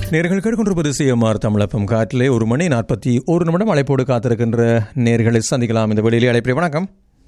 நேர்கள் கேட்டுக்கொண்டிருப்பது சிஎம்ஆர் தமிழப்பம் காற்றிலே ஒரு மணி நாற்பத்தி ஒரு நிமிடம் அழைப்போடு காத்திருக்கின்ற நேர்களை சந்திக்கலாம் இந்த வெளியிலே அழைப்பே வணக்கம்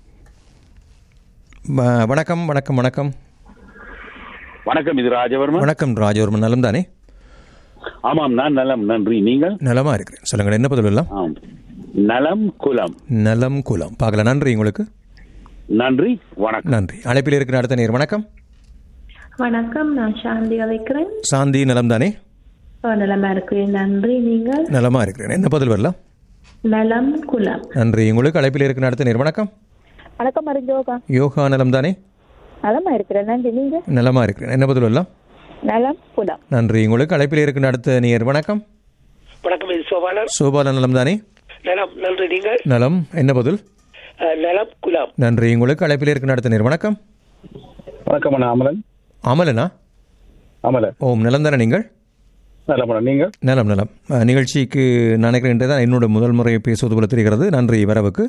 வ- வணக்கம் வணக்கம் வணக்கம் வணக்கம் இது ராஜவர்மன் வணக்கம் ராஜவர்மன் நலம் தானே ஆமாம் நான் நலம் நன்றி நீங்கள் நலமா இருக்கிறேன் சொல்லுங்கள் என்ன பதில் எல்லாம் ஆம் நலம் குலம் நலம் குலம் பார்க்கலாம் நன்றி உங்களுக்கு நன்றி வணக்கம் நன்றி அழைப்பில் இருக்கிற அடுத்த நேர் வணக்கம் வணக்கம் நான் சாந்தி அழைக்கிறேன் சாந்தி நலம் தானே ஓ, நலமா இருக்கிறேன் நன்றி நீங்கள் நலமா இருக்கிறேன் என்ன பதில் வரலாம் நலம் குலம் நன்றி உங்களுக்கு அழைப்பில் இருக்கிற அடுத்த நேர் வணக்கம் வணக்கம் மருஞ்சோகா யோகா நலம் தானே நலமா இருக்கிறேன் நன்றி நீங்க நலமா இருக்கிறேன் என்ன பதில் வரலாம் நலம் குலம் நன்றி உங்களுக்கு அழைப்பில் இருக்கிற அடுத்த நேர் வணக்கம் வணக்கம் இது சோபாலர் சோபால நலம் தானே நலம் நன்றி நீங்கள் நலம் என்ன பதில் அஹ், நலம் குலம் நன்றி உங்களுக்கு அழைப்பில் இருக்கிற அடுத்த நேர் வணக்கம் வணக்கம் அண்ணா அமலன் அமலனா அமலன் ஓம் நலம் தானே நீங்கள் நலம் அண்ணா நீங்கள் நலம் நலம் அஹ், நிகழ்ச்சிக்கு நினைக்கிறேன் இன்றைய தான் என்னோட முதல் முறை பேசுவது போல தெரிகிறது நன்றி வரவுக்கு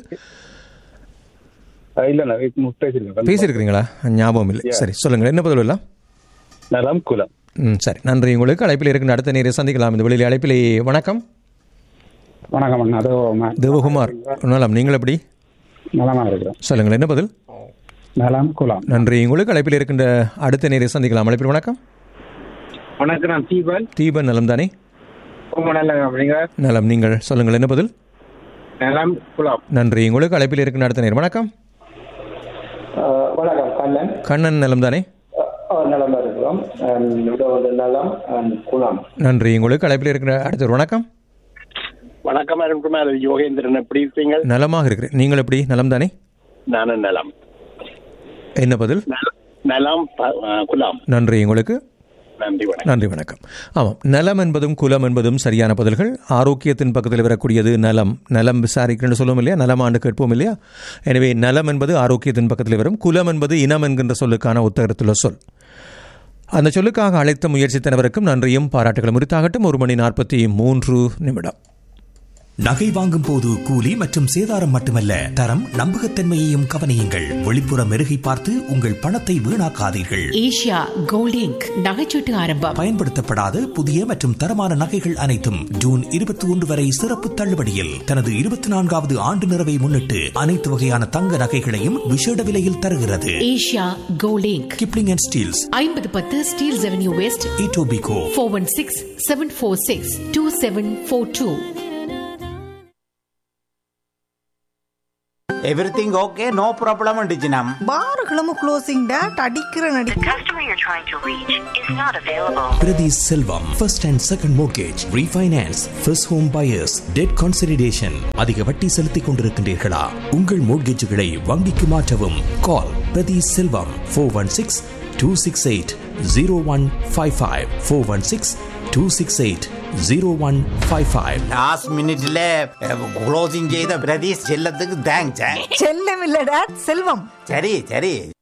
அஹ், இல்ல நான் இப்ப பேசியிருக்கேன் பேசியிருக்கிறீங்களா ஞாபகம் இல்லை சரி சொல்லுங்கள் என்ன பதில் எல்லாம் நலம் குலம் ம் சரி நன்றி உங்களுக்கு அழைப்பில் இருக்கிற அடுத்த நேரை சந்திக்கலாம் இந்த வெளியில் அழைப்பிலே வணக்கம் வணக்கம் அண்ணா அதோ ம- தேவகுமார் நலம் நீங்கள் எப்படி நலமா இருக்கிறோம் சொல்லுங்கள் என்ன பதில் நலம் குலம் நன்றி உங்களுக்கு அழைப்பில் இருக்கின்ற அடுத்த நேரை சந்திக்கலாம் அழைப்பில் வணக்கம் வணக்கம் நான் தீபன் தீபன் நலம் தானே ரொம்ப நல்ல அப்படிங்க நலம் நீங்கள் சொல்லுங்கள் என்ன பதில் நலம் குலம் நன்றி உங்களுக்கு அழைப்பில் இருக்கின்ற அடுத்த நேர் வணக்கம் வணக்கம் கண்ணன் கண்ணன் நலம் தானே நலமா இருக்கிறோம் நலம் குலம் நன்றி உங்களுக்கு அழைப்பில் இருக்கிற அடுத்த ஒரு வணக்கம் வணக்கம் அருண்குமார் யோகேந்திரன் எப்படி இருக்கீங்க நலமாக இருக்கிறேன் நீங்கள் எப்படி நலம் தானே நானும் நலம் என்ன பதில் நல- நலம் ப- அஹ், குலம் நன்றி உங்களுக்கு நன்றி வணக்கம் நன்றி வணக்கம் ஆமாம் நலம் என்பதும் குலம் என்பதும் சரியான பதில்கள் ஆரோக்கியத்தின் பக்கத்தில் வரக்கூடியது நலம் நலம் விசாரிக்கிறேன்னு சொல்லுவோம் இல்லையா நலமாண்டு கேட்போம் இல்லையா எனவே நலம் என்பது ஆரோக்கியத்தின் பக்கத்தில் வரும் குலம் என்பது இனம் என்கின்ற சொல்லுக்கான உத்தரத்துள்ள சொல் அந்த சொல்லுக்காக அழைத்த முயற்சித்தனவருக்கும் நன்றியும் பாராட்டுகளும் உரித்தாகட்டும் ஒரு மணி நாற்பத்தி மூன்று நிமிடம் நகை வாங்கும் போது கூலி மற்றும் சேதாரம் மட்டுமல்ல தரம் நம்பகத்தன்மையையும் கவனியுங்கள் வெளிப்புற மெருகை பார்த்து உங்கள் பணத்தை வீணாக்காதீர்கள் ஏஷியா கோல்ட் இங்க் நகைச்சீட்டு ஆரம்பம் பயன்படுத்தப்படாத புதிய மற்றும் தரமான நகைகள் அனைத்தும் ஜூன் இருபத்தி ஒன்று வரை சிறப்பு தள்ளுபடியில் தனது இருபத்தி நான்காவது ஆண்டு நிறைவை முன்னிட்டு அனைத்து வகையான தங்க நகைகளையும் விசேட விலையில் தருகிறது Asia gold inc Kipling and Steeles ஐம்பது பத்து Steeles avenue west Etobicoke four one six seven four six two seven four two everything okay no problem டிஜினம் பாருகளும் க்ளோசிங் டேட் அடிக்கிற நடி Prathi Selvam first and second mortgage refinance first home buyers debt consideration அதிக வட்டி செலுத்திக் கொண்டிருக்கின்றீர்களா உங்கள் மோர்கேஜுகளை வங்கிக்கு மாற்றவும் call Prathi Selvam four one six two six eight zero one five five four one six two six eight zero one five five last மினிட்ல closing செய்த பிரதீஷ் செல்லத்துக்கு thanks செல்லம் இல்ல டேட் செல்வம் சரி சரி